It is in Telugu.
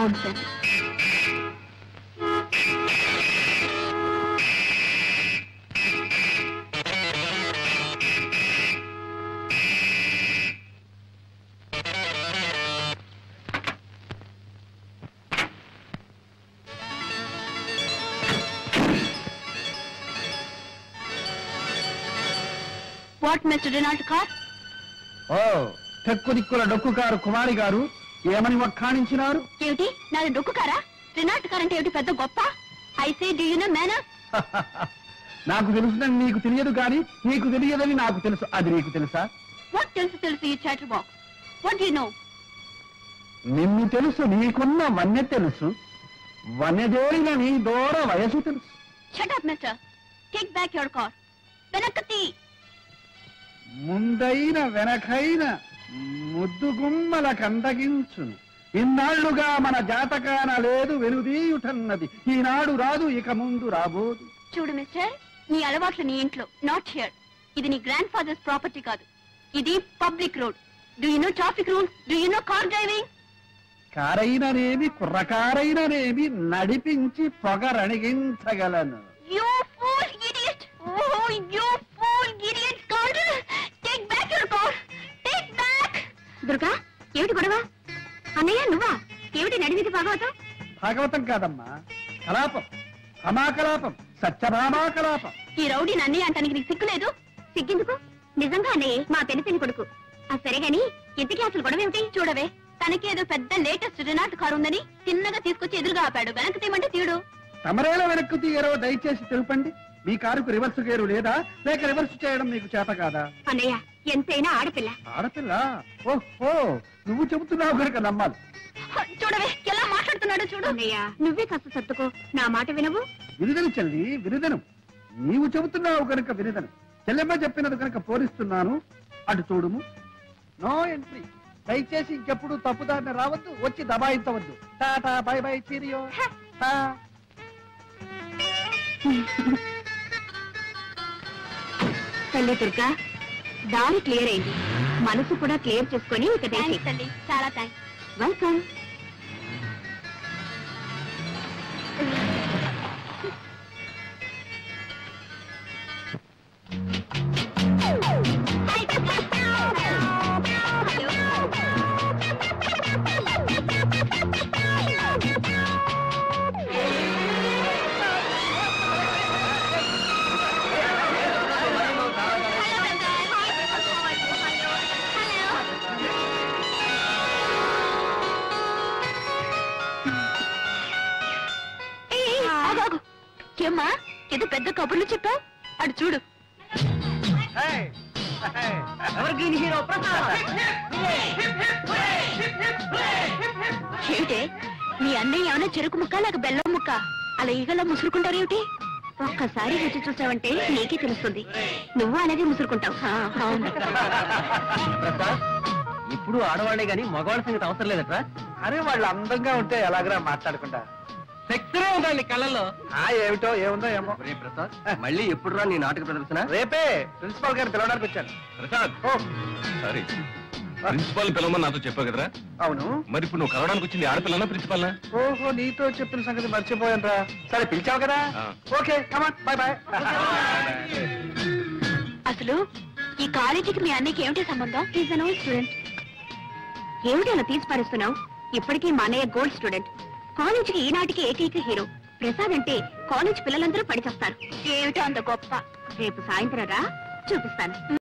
Non nonsense what mister Donald car ఓ తెక్కు దిక్కుల డొక్కు కారు కుమారి గారు ఏమని వక్కాణించినారు ఏమిటి నాది డొక్కు కారా రినాల్డ్ కార్ అంటే ఏమిటి పెద్ద గొప్ప I say do you know manner నాకు తెలుసుదని నీకు తెలియదు కానీ నీకు తెలియదని నాకు తెలుసు అది నీకు తెలుసా వాట్ తెలుసు తెలుసు ఈ chatter box what you know నిన్ను తెలుసు నీకున్న వన్య తెలుసు వన్యదేరిన నీ దూర వయసు తెలుసు shut up mister take back your car వెనక్కి తీ ముందైన వెనకైన ముద్దు గుమ్మల కందగించును ఇన్నాళ్లుగా మన జాతకాన లేదు వెనుదీయుటన్నది ఈనాడు రాదు ఇక ముందు రాబోదు చూడు మిస్టర్ నీ అలవాట్లు నీ ఇంట్లో నాట్ హియర్ ఇది నీ గ్రాండ్ ఫాదర్స్ ప్రాపర్టీ కాదు ఇది public road do you know traffic rules do you know car driving కారైననేమి కుర్రకారైననేమి నడిపించి పొగరణిగించగలను you fool idiot oh you fool idiot scoundrel take back your car take back Durga ఏమిటి గొడవ అన్నయ్య నువ్వా ఏమిటి నడిమిది భాగవతం భాగవతం కాదమ్మా కలాపం హమాకలాపం సత్యభామాకలాపం ఈ రౌడీ నన్నయ్య అంటానికి నీకు సిగ్గులేదు సిగ్గెందుకు నిజంగా అన్నయ్య మా పెనిపెని కొడుకు ఆ సరే గాని ఇంతకీ అసలు గొడవ ఏమిటి చూడవే తనకేదో పెద్ద లేటెస్ట్ రినాట్ కారు ఉందని తిన్నగా తీసుకొచ్చి ఎదురుగా ఆపాడు వెనక్కి తీయమంటే తీయడు తమరేలా వెనక్కు తీయరో దయచేసి తెలుపండి మీ కారుకు రివర్స్ గేరు లేదా లేక రివర్స్ చేయడం మీకు చేత కాదా అన్నయ్య ఎంతైనా ఆడపిల్ల ఆడపిల్ల ఓహో నువ్వు చెబుతున్నావు కనుక నమ్మాలి చూడవే ఎలా మాట్లాడుతున్నాడో చూడు అన్నయ్య నువ్వే కాస్త సర్దుకో నా మాట వినవు విరుదను చెల్లి విరుదను నీవు చెబుతున్నావు కనుక విరుదను చెల్లెమ్మ చెప్పినది కనుక పోలిస్తున్నాను అటు చూడుము నో ఎంట్రీ దయచేసి ఇంకెప్పుడు తప్పుదారిని రావద్దు వచ్చి దబాయించవద్దు tata bye bye cheerio ta. తల్లి దుర్గా దారి క్లియర్ అయింది మనసు కూడా క్లియర్ చేసుకొని ఇక తల్లి చాలా థ్యాంక్స్ వెల్కమ్ ఏమ్మా ఏదో పెద్ద కబుర్లు చెప్పావు అటు చూడు ఏమిటే మీ అన్నయ్య ఏమైనా చెరుకు ముక్క లేక బెల్లం ముక్క అలా ఈగలా ముసురుకుంటారేమిటి ఒక్కసారి రుచి చూసావంటే నీకే తెలుస్తుంది నువ్వు అలాగే ముసురుకుంటావు ఆ, అవును ఇప్పుడు ఆడవాళ్లే గాని మగవాళ్ళ సంగతి అవసరం లేదట్రా అరే వాళ్ళు అందంగా ఉంటే ఎలాగరా మాట్లాడుకుంటా శక్తిరే ఉండాలి కళ్ళల్లో ఆ ఏమిటో ఏముందో ఏమో ఒరే ప్రసాద్ మళ్ళీ ఎప్పుడు రా నీ నాటక ప్రదర్శన రేపే ప్రిన్సిపాల్ గారు పిలవడానికి వచ్చాను ప్రసాద్ ఓ సారీ ప్రిన్సిపాల్ పిలవమని నాతో చెప్పావు కదరా అవును మరి ఇప్పుడు నువ్వు కలవడానికి వచ్చింది ఆడపిల్లనా ప్రిన్సిపాల్నా ఓహో నీతో చెప్పిన సంగతి మర్చిపోయాను రా సరే పిలిచావు కదా ఆ. ఓకే కమాన్ బాయ్ బాయ్ అసలు ఈ కాలేజీకి మీ అన్నయ్యకి ఏమిటి సంబంధం ఈజ్ అన్ ఓల్డ్ స్టూడెంట్ ఏమిటి అలా తీసి పారేస్తున్నావు ఇప్పటికీ మా అన్నయ్య గోల్డ్ స్టూడెంట్ కాలేజీకి ఈనాటికి ఏకైక హీరో ప్రసాద్ అంటే కాలేజ్ పిల్లలందరూ పడిచేస్తారు ఏమిటో అంత గొప్ప రేపు సాయంత్రం రా చూపిస్తాను